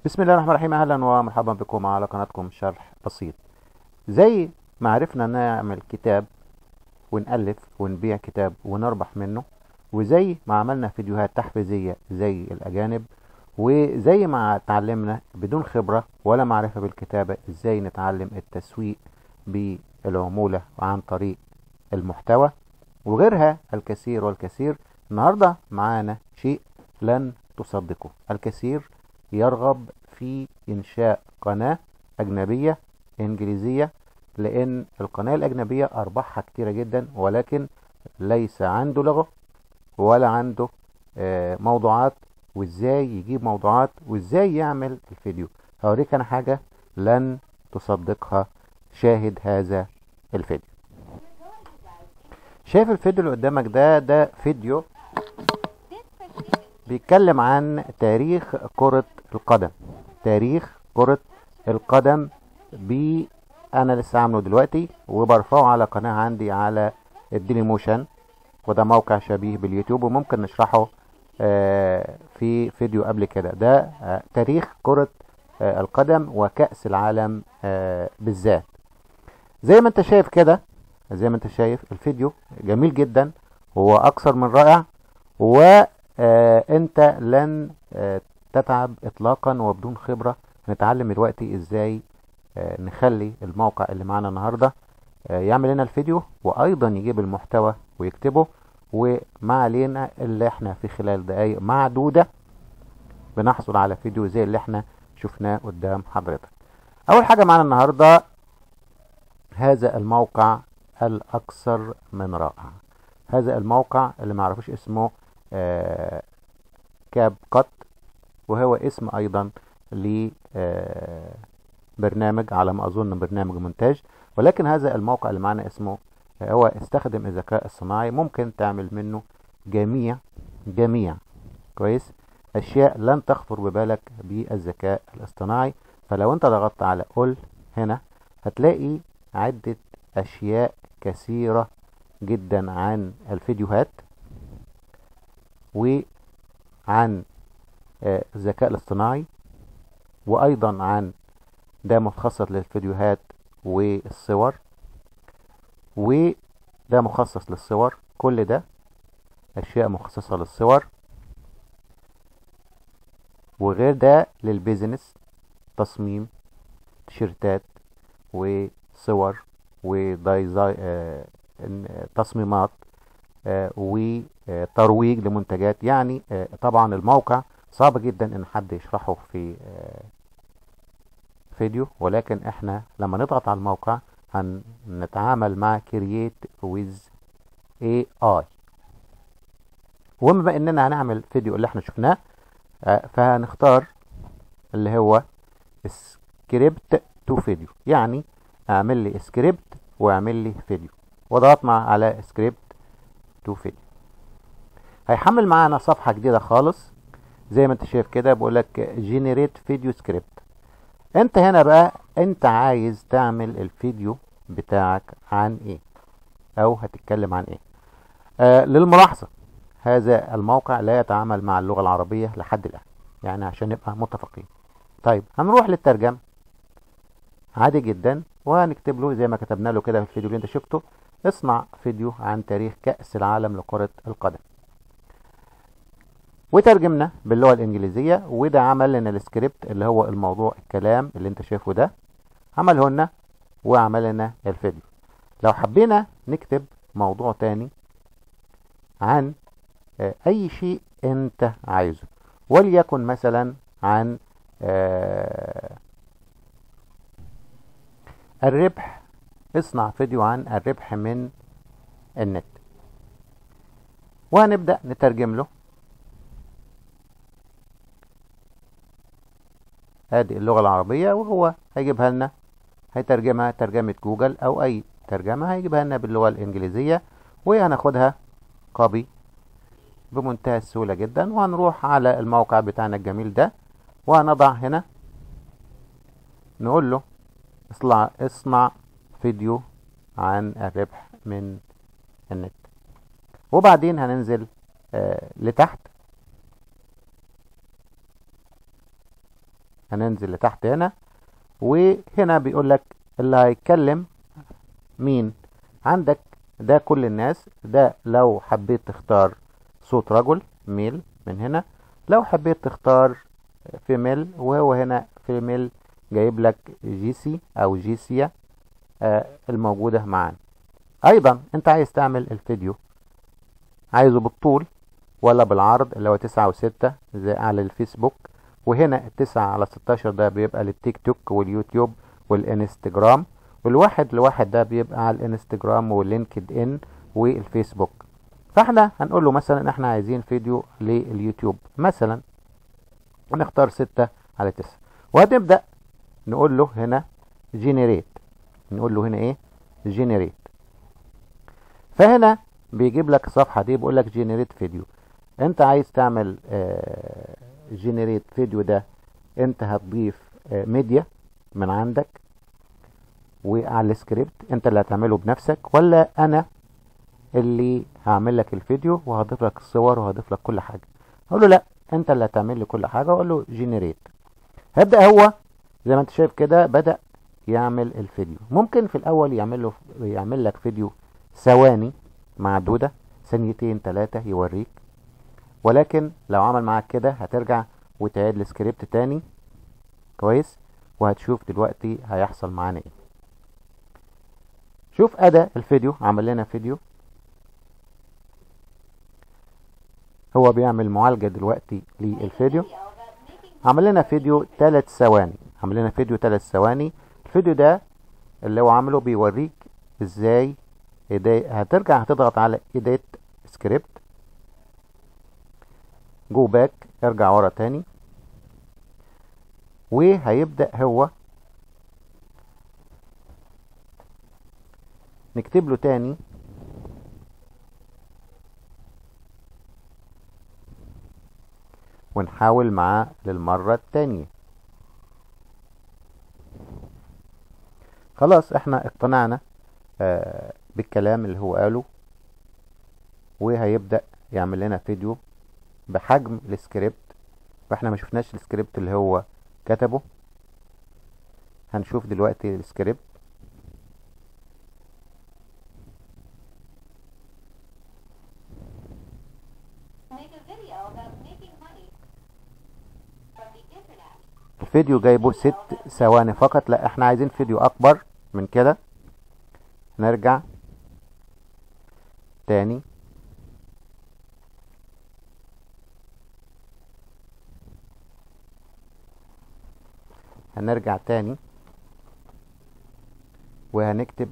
بسم الله الرحمن الرحيم اهلا ومرحبا بكم على قناتكم شرح بسيط زي ما عرفنا نعمل كتاب ونألف ونبيع كتاب ونربح منه وزي ما عملنا فيديوهات تحفيزية زي الأجانب وزي ما اتعلمنا بدون خبرة ولا معرفة بالكتابة ازاي نتعلم التسويق بالعمولة عن طريق المحتوى وغيرها الكثير والكثير النهاردة معانا شيء لن تصدقوا الكثير يرغب في إنشاء قناة أجنبية إنجليزية لأن القناة الأجنبية أرباحها كتيرة جدا ولكن ليس عنده لغة ولا عنده آه، موضوعات وإزاي يجيب موضوعات وإزاي يعمل الفيديو هوريك أنا حاجة لن تصدقها شاهد هذا الفيديو شايف الفيديو اللي قدامك ده ده فيديو بيتكلم عن تاريخ كرة القدم تاريخ كرة القدم ب انا لسه عامله دلوقتي وبرفعه على قناة عندي على الديلي موشن وده موقع شبيه باليوتيوب وممكن نشرحه آه، في فيديو قبل كده ده آه، تاريخ كرة آه، القدم وكأس العالم آه، بالذات زي ما انت شايف كده زي ما انت شايف الفيديو جميل جدا هو اكثر من رائع وانت لن آه، تتعب اطلاقا وبدون خبرة نتعلم دلوقتي ازاي آه، نخلي الموقع اللي معانا النهاردة آه، يعمل لنا الفيديو وايضا يجيب المحتوى ويكتبه وما علينا اللي احنا في خلال دقايق معدودة بنحصل على فيديو زي اللي احنا شفناه قدام حضرتك اول حاجة معانا النهاردة هذا الموقع الاكثر من رائع هذا الموقع اللي ما يعرفوش اسمه آه كاب قط وهو اسم ايضا لبرنامج على ما اظن برنامج مونتاج ولكن هذا الموقع اللي معنا اسمه آه، هو استخدم الذكاء الصناعي ممكن تعمل منه جميع جميع كويس اشياء لن تخطر ببالك بالذكاء الاصطناعي فلو انت ضغطت على قل هنا هتلاقي عدة اشياء كثيرة جدا عن الفيديوهات وعن آه، الذكاء الاصطناعي وايضا عن ده مخصص للفيديوهات والصور وده مخصص للصور كل ده اشياء مخصصة للصور وغير ده للبيزنس تصميم تيشيرتات وصور وديزاي آه، إن- تصميمات آه، وترويج لمنتجات يعني آه، طبعا الموقع صعب جدا ان حد يشرحه في آه، فيديو ولكن احنا لما نضغط على الموقع هنتعامل مع create with AI وبما اننا هنعمل فيديو اللي احنا شفناه آه، فهنختار اللي هو سكريبت تو فيديو يعني اعمل لي سكريبت واعمل لي فيديو وضغطنا على سكريبت تو فيديو هيحمل معانا صفحة جديدة خالص زي ما انت شايف كده بيقول لك جينيريت فيديو سكريبت انت هنا بقى انت عايز تعمل الفيديو بتاعك عن ايه او هتتكلم عن ايه آه للملاحظة هذا الموقع لا يتعامل مع اللغة العربية لحد الآن يعني عشان نبقى متفقين طيب هنروح للترجمة عادي جدا وهنكتب له زي ما كتبنا له كده في الفيديو اللي انت شفته اصنع فيديو عن تاريخ كأس العالم لكرة القدم وترجمنا باللغة الإنجليزية وده عمل لنا السكريبت اللي هو الموضوع الكلام اللي انت شايفه ده عمله لنا وعمل لنا الفيديو لو حبينا نكتب موضوع تاني عن آه، أي شيء انت عايزه وليكن مثلا عن آه، الربح اصنع فيديو عن الربح من النت وهنبدأ نترجم له ادي اللغة العربية وهو هيجيبها لنا هيترجمها ترجمة جوجل او اي ترجمة هيجيبها لنا باللغة الانجليزية وهناخدها كوبي بمنتهى السهولة جدا وهنروح على الموقع بتاعنا الجميل ده وهنضع هنا نقول له اصنع اصنع فيديو عن الربح من النت وبعدين هننزل آه لتحت هننزل لتحت هنا وهنا بيقول لك اللي هيتكلم مين عندك ده كل الناس ده لو حبيت تختار صوت رجل ميل من هنا لو حبيت تختار فيميل وهو هنا فيميل جايب لك جيسي او جيسيا آه الموجودة معانا ايضا انت عايز تعمل الفيديو عايزه بالطول ولا بالعرض اللي هو تسعة وستة زي على الفيسبوك وهنا التسعة على ستاشر ده بيبقى للتيك توك واليوتيوب والانستجرام والواحد لواحد ده بيبقى على الانستجرام واللينكد ان والفيسبوك فاحنا هنقول له مثلا احنا عايزين فيديو لليوتيوب مثلا نختار ستة على تسعة وهنبدأ نقول له هنا جينيريت نقول له هنا ايه جينيريت فهنا بيجيب لك الصفحة دي بيقول لك جينيريت فيديو انت عايز تعمل جينيريت فيديو ده انت هتضيف آه ميديا من عندك وعلى السكريبت انت اللي هتعمله بنفسك ولا انا اللي هعمل لك الفيديو وهضيف لك الصور وهضيف لك كل حاجة اقول له لا انت اللي هتعمل لي كل حاجة اقول له جينيريت هيبدأ هو زي ما انت شايف كده بدأ يعمل الفيديو ممكن في الاول يعمل له يعمل لك فيديو ثواني معدودة ثانيتين ثلاثة يوريك ولكن لو عمل معاك كده هترجع وتعيد السكريبت تاني كويس وهتشوف دلوقتي هيحصل معانا ايه شوف ادى الفيديو عمل لنا فيديو هو بيعمل معالجة دلوقتي للفيديو عمل لنا فيديو 3 ثواني عمل لنا فيديو 3 ثواني الفيديو ده اللي هو عامله بيوريك ازاي هترجع هتضغط على ايديت سكريبت جو باك ارجع ورا تاني وهيبدأ هو نكتب له تاني ونحاول معاه للمرة التانية خلاص احنا اقتنعنا آه بالكلام اللي هو قاله وهيبدأ يعمل لنا فيديو بحجم السكريبت واحنا ما شفناش السكريبت اللي هو كتبه هنشوف دلوقتي السكريبت الفيديو جايبه ست ثواني فقط لا احنا عايزين فيديو اكبر من كده نرجع تاني هنرجع تاني وهنكتب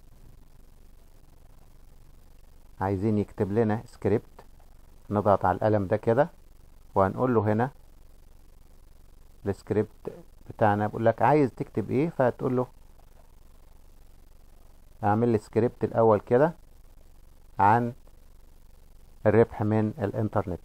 عايزين يكتب لنا سكريبت نضغط على القلم ده كده وهنقول له هنا السكريبت بتاعنا بيقول لك عايز تكتب ايه فهتقول له اعمل لي سكريبت الاول كده عن الربح من الانترنت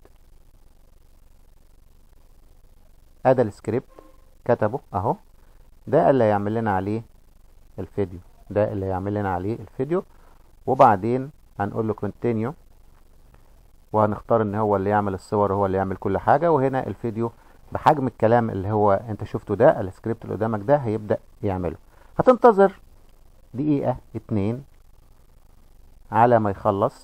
ادي السكريبت كتبه اهو ده اللي هيعمل لنا عليه الفيديو ده اللي هيعمل لنا عليه الفيديو وبعدين هنقول له كونتينيو وهنختار ان هو اللي يعمل الصور هو اللي يعمل كل حاجة وهنا الفيديو بحجم الكلام اللي هو انت شفته ده السكريبت اللي قدامك ده هيبدأ يعمله هتنتظر دقيقة اتنين على ما يخلص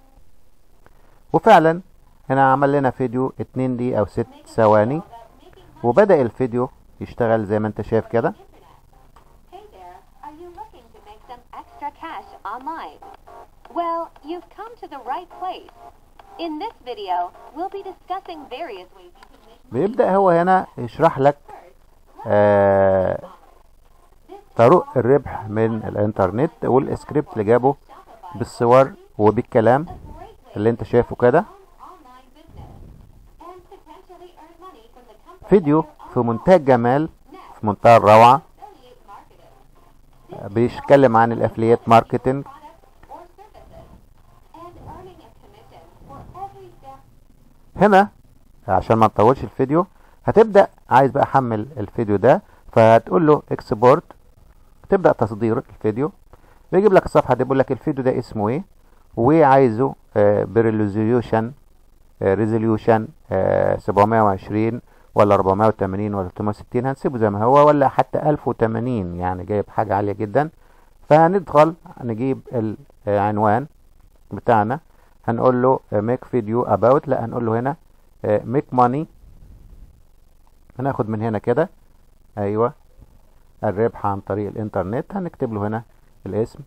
وفعلا هنا عمل لنا فيديو اتنين دقيقة او ست ثواني وبدأ الفيديو يشتغل زي ما انت شايف كده Hey there, are you looking to make some extra cash online? Well, you've come to the right place. In this video, we'll be discussing various ways you can make بيبدأ هو هنا يشرح لك آه طرق الربح من الانترنت والسكريبت اللي جابه بالصور وبالكلام اللي انت شايفه كده online business and potentially earn money from the comfort فيديو في منتهى الجمال في منتهى الروعة affiliate marketing, بيتكلم عن الافليات ماركتنج products or services, and earning a commission for every step هنا عشان ما نطولش الفيديو هتبدأ عايز بقى احمل الفيديو ده فهتقول له اكسبورت تبدأ تصدير الفيديو بيجيب لك الصفحة دي بيقول لك الفيديو ده اسمه ايه وعايزه بريزوليوشن ريزوليوشن 720 ولا 480 ولا 360 هنسيبه زي ما هو ولا حتى 1080 يعني جايب حاجة عالية جدا فهندخل نجيب العنوان بتاعنا هنقول له make video about لا هنقول له هنا make money هناخد من هنا كده ايوه الربح عن طريق الانترنت هنكتب له هنا الاسم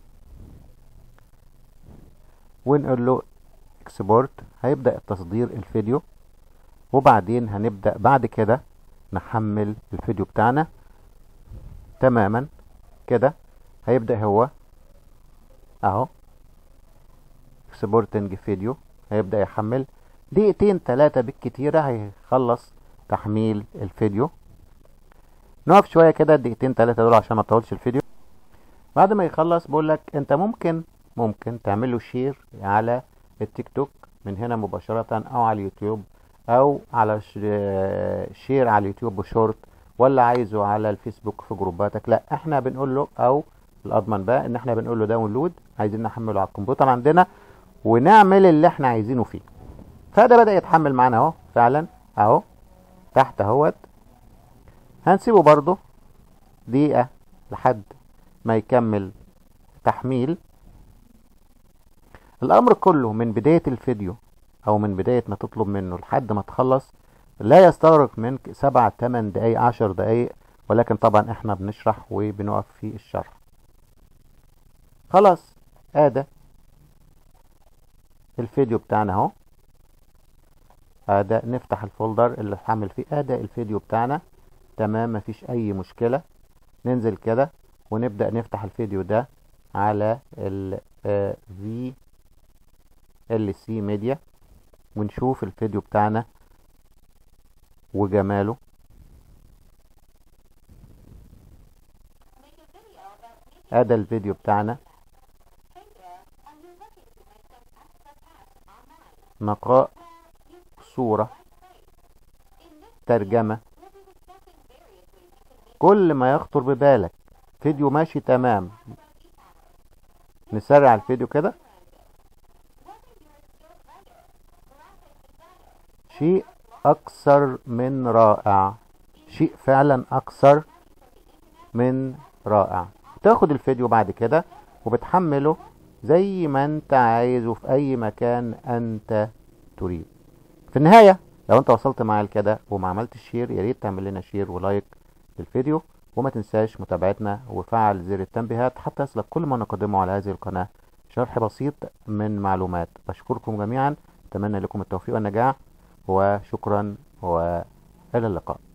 ونقول له اكسبورت هيبدأ التصدير الفيديو وبعدين هنبدأ بعد كده نحمل الفيديو بتاعنا تماما كده هيبدأ هو اهو اكسبورتنج فيديو هيبدأ يحمل دقيقتين تلاتة بالكتيرة هيخلص تحميل الفيديو نقف شوية كده دقيقتين تلاتة دول عشان ما تطولش الفيديو بعد ما يخلص بقول لك انت ممكن ممكن تعمل له شير على التيك توك من هنا مباشرة او على اليوتيوب او على شير على اليوتيوب بشورت ولا عايزه على الفيسبوك في جروباتك لا احنا بنقول له او الاضمن بقى ان احنا بنقول له داونلود عايزين نحمله على الكمبيوتر عندنا ونعمل اللي احنا عايزينه فيه فده بدأ يتحمل معانا اهو فعلا اهو تحت اهوت هنسيبه برضو دقيقة لحد ما يكمل تحميل الامر كله من بداية الفيديو او من بداية ما تطلب منه لحد ما تخلص لا يستغرق منك سبع تمن دقايق عشر دقايق ولكن طبعا احنا بنشرح وبنقف في الشرح خلاص ادى الفيديو بتاعنا اهو ادى نفتح الفولدر اللي حامل فيه ادى الفيديو بتاعنا تمام مفيش اي مشكلة ننزل كده ونبدأ نفتح الفيديو ده على ال في ال سي ميديا ونشوف الفيديو بتاعنا وجماله ادى الفيديو بتاعنا نقاء صورة ترجمة كل ما يخطر ببالك فيديو ماشي تمام نسرع الفيديو كده شيء اكثر من رائع شيء فعلا اكثر من رائع تاخد الفيديو بعد كده وبتحمله زي ما انت عايزه في اي مكان انت تريد في النهاية لو انت وصلت معايا لكده وما عملتش شير يا ريت تعمل لنا شير ولايك للفيديو وما تنساش متابعتنا وفعل زر التنبيهات حتى يصلك كل ما نقدمه على هذه القناة شرح بسيط من معلومات بشكركم جميعا اتمنى لكم التوفيق والنجاح وشكرا والى اللقاء